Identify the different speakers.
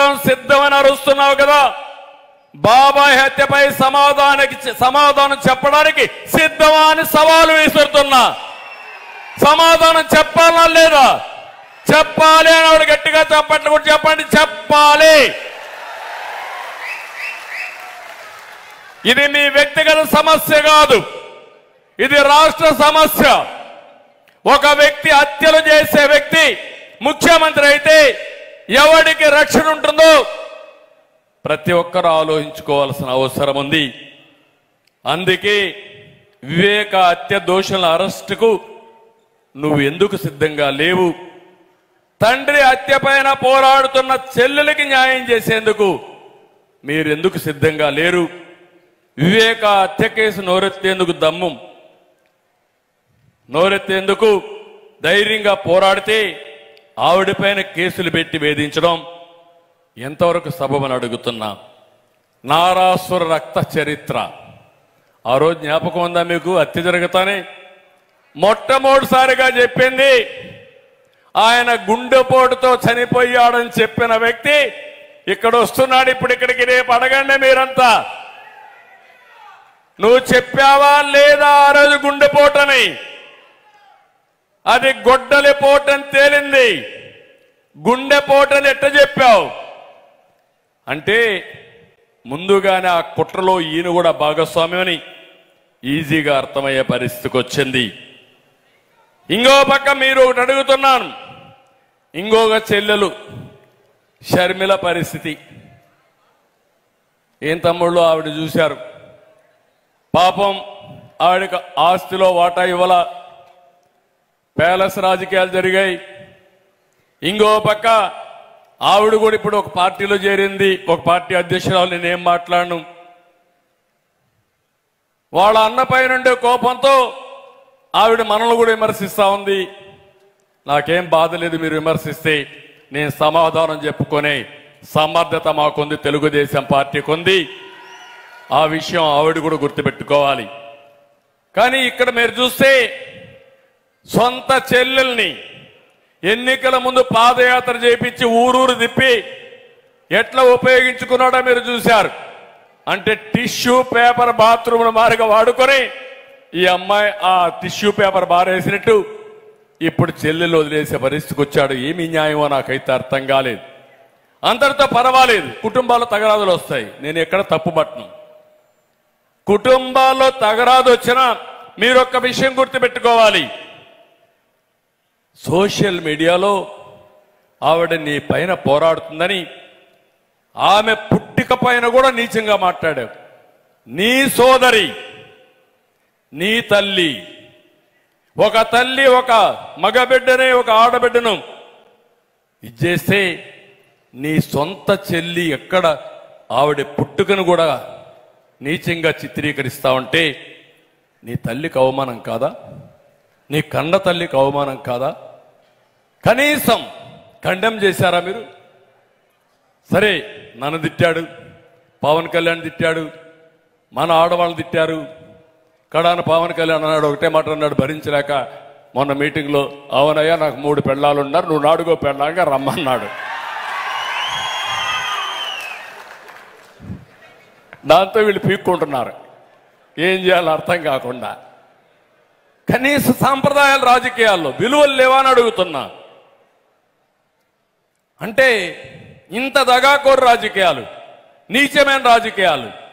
Speaker 1: చెప్పడం సిద్ధమని అరుస్తున్నావు కదా బాబాయ్ హత్యపై సమాధానానికి సమాధానం చెప్పడానికి సిద్ధమా అని సవాలు విసురుతున్నా సమాధానం చెప్పాలా లేదా చెప్పాలి అని ఆవిడ గట్టిగా చెప్పట్లు కూడా చెప్పండి చెప్పాలి ఇది మీ వ్యక్తిగత సమస్య కాదు ఇది రాష్ట్ర సమస్య ఒక వ్యక్తి హత్యలు చేసే వ్యక్తి ముఖ్యమంత్రి అయితే ఎవడికి రక్షణ ఉంటుందో ప్రతి ఒక్కరూ ఆలోచించుకోవాల్సిన అవసరం ఉంది అందుకే వివేక హత్య దోషుల అరెస్టుకు నువ్వు ఎందుకు సిద్ధంగా లేవు తండ్రి హత్య పైన పోరాడుతున్న చెల్లెలకి న్యాయం చేసేందుకు మీరెందుకు సిద్ధంగా లేరు వివేక హత్య కేసు నోరెత్తేందుకు దమ్ము నోరెత్తేందుకు ధైర్యంగా పోరాడితే ఆవిడపైన కేసులు పెట్టి వేధించడం ఎంతవరకు సబబని అడుగుతున్నా నారాసుర రక్త చరిత్ర ఆ రోజు జ్ఞాపకం ఉందా మీకు హత్య జరుగుతానే మొట్టమొదటిసారిగా చెప్పింది ఆయన గుండెపోటుతో చనిపోయాడని చెప్పిన వ్యక్తి ఇక్కడ వస్తున్నాడు ఇప్పుడు ఇక్కడికి రేపు అడగండి మీరంతా నువ్వు చెప్పావా లేదా ఆ రోజు గుండెపోటని అది గొడ్డలి పోటని తేలింది గుండెపోటని ఎట్ట చెప్పావు అంటే ముందుగానే ఆ కుట్రలో ఈయన కూడా భాగస్వామ్యమని ఈజీగా అర్థమయ్యే పరిస్థితికి వచ్చింది ఇంకో పక్క మీరు ఒకటి అడుగుతున్నాను ఇంకొక చెల్లెలు షర్మిల పరిస్థితి ఏం తమ్ముళ్ళు ఆవిడ చూశారు పాపం ఆవిడకి ఆస్తిలో వాటా ఇవ్వాల ప్యాలెస్ రాజకీయాలు జరిగాయి ఇంకో పక్క ఆవిడ కూడా ఇప్పుడు ఒక పార్టీలో చేరింది ఒక పార్టీ అధ్యక్షురాలు నేనేం మాట్లాడను వాళ్ళ అన్నపై నుండే కోపంతో ఆవిడ మనల్ని కూడా విమర్శిస్తా ఉంది నాకేం బాధ లేదు మీరు విమర్శిస్తే నేను సమాధానం చెప్పుకునే సమర్థత మాకుంది తెలుగుదేశం పార్టీకి ఉంది ఆ విషయం ఆవిడ కూడా గుర్తుపెట్టుకోవాలి కానీ ఇక్కడ మీరు చూస్తే సొంత చెల్లెల్ని ఎన్నికల ముందు పాదయాత్ర చేపించి ఊరూరు తిప్పి ఎట్లా ఉపయోగించుకున్నాడో మీరు చూశారు అంటే టిష్యూ పేపర్ బాత్రూమ్ మారిగా వాడుకొని ఈ అమ్మాయి ఆ టిష్యూ పేపర్ బారేసినట్టు ఇప్పుడు చెల్లెలు వదిలేసే పరిస్థితికి వచ్చాడు ఏమి న్యాయమో నాకైతే అర్థం కాలేదు అందరితో పర్వాలేదు కుటుంబాల్లో తగరాదులు వస్తాయి నేను ఎక్కడ తప్పు పట్టను కుటుంబాల్లో తగరాదు వచ్చినా మీరు ఒక్క విషయం గుర్తుపెట్టుకోవాలి సోషల్ మీడియాలో ఆవిడ నీ పైన పోరాడుతుందని ఆమె పుట్టిక పైన కూడా నీచంగా మాట్లాడావు నీ సోదరి నీ తల్లి ఒక తల్లి ఒక మగబిడ్డనే ఒక ఆడబిడ్డను ఇచ్చేస్తే నీ సొంత చెల్లి ఎక్కడ ఆవిడ పుట్టుకను కూడా నీచంగా చిత్రీకరిస్తా ఉంటే నీ తల్లికి అవమానం కాదా నీ కన్న తల్లికి అవమానం కాదా కనీసం ఖండం చేశారా మీరు సరే నన్ను తిట్టాడు పవన్ కళ్యాణ్ తిట్టాడు మన ఆడవాళ్ళని తిట్టారు కడాన పవన్ కళ్యాణ్ అన్నాడు ఒకటే మాట అన్నాడు భరించలేక మొన్న మీటింగ్లో అవునయ్యా నాకు మూడు పెళ్ళాలు ఉన్నారు నువ్వు నాడుగో పెళ్ళాగా రమ్మన్నాడు దాంతో వీళ్ళు పీక్కుంటున్నారు ఏం చేయాలో అర్థం కాకుండా కనీస సాంప్రదాయాలు రాజకీయాల్లో విలువలు లేవా అని అడుగుతున్నా అంటే ఇంత దగాకోరు రాజకీయాలు నీచమైన రాజకీయాలు